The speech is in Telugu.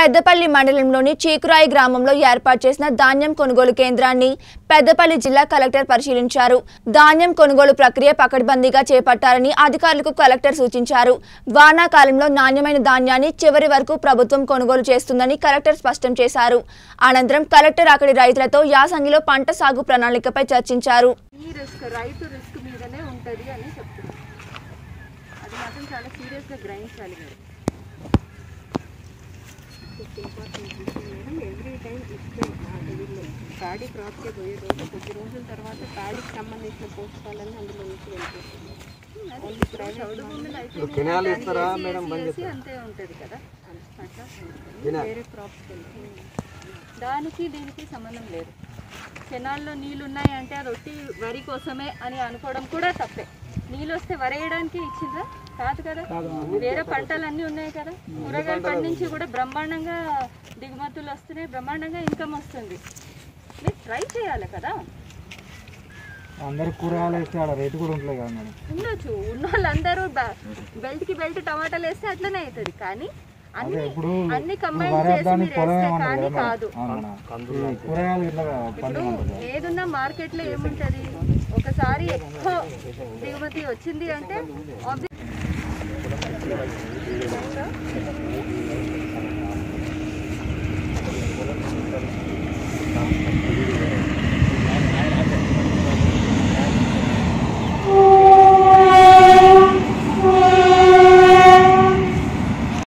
పెద్దపల్లి మండలంలోని చీకురాయి గ్రామంలో ఏర్పాటు చేసిన ధాన్యం కొనుగోలు కేంద్రాన్ని పెద్దపల్లి జిల్లా కలెక్టర్ పరిశీలించారు ధాన్యం కొనుగోలు ప్రక్రియ పకడ్బందీగా చేపట్టాలని అధికారులకు కలెక్టర్ సూచించారు వానాకాలంలో నాణ్యమైన ధాన్యాన్ని చివరి వరకు ప్రభుత్వం కొనుగోలు చేస్తుందని కలెక్టర్ స్పష్టం చేశారు అనంతరం కలెక్టర్ అక్కడి రైతులతో యాసంగిలో పంట సాగు ప్రణాళికపై చర్చించారు ఈ రిస్క్ రైతు రిస్క్ మీదనే ఉంటుంది అని చెప్తున్నాను అది మాత్రం చాలా సీరియస్గా గ్రహించాలి మీరు ఎవ్రీ టైం ఇస్తే ప్యాడీ క్రాప్కే పోయే రోజు కొద్ది రోజుల తర్వాత ప్యాడీకి సంబంధించిన పోషకాలన్నీ అందులో నుంచి వెళ్ళిపోతుంది ఓన్లీ ప్రైవేట్ భూములు అయితే కెనాల్ ఇస్తారా మేడం బంద్ చేసి అంతే ఉంటుంది కదా అట్లా వేరే క్రాప్స్ దానికి దీనికి సంబంధం లేదు కెనాల్లో నీళ్ళు ఉన్నాయి అంటే అది ఒట్టి వరి కోసమే అని అనుకోవడం కూడా తప్పే నీళ్ళు వస్తే వరి వేయడానికి ఇచ్చిందా కాదు కదా వేరే పంటలు అన్నీ ఉన్నాయి కదా కూరగాయలు పండించి కూడా బ్రహ్మాండంగా దిగుమతులు వస్తున్నాయి బ్రహ్మాండంగా ఇన్కమ్ వస్తుంది మీరు ట్రై చేయాలి కదా అందరు కూరగాయలు వేస్తే ఆడ రేటు కూడా ఉంటుంది కదా మేడం ఉండొచ్చు ఉన్న వాళ్ళందరూ బెల్ట్కి బెల్ట్ టమాటాలు వేస్తే అట్లనే అవుతుంది కానీ అన్ని ఇప్పుడు అన్ని కంబైన్ వరి చేసి దానికి మీరు పొలం వేస్తే ఏమన్నారు కానీ కదా మేడం? కాదు అవునా ఈ కూరగాయలు ఇట్లా పండి ఇప్పుడు ఏదున్నా మార్కెట్లో ఏముంటది ఒకసారి ఎక్కువ దిగుమతి వచ్చింది అంటే obvi-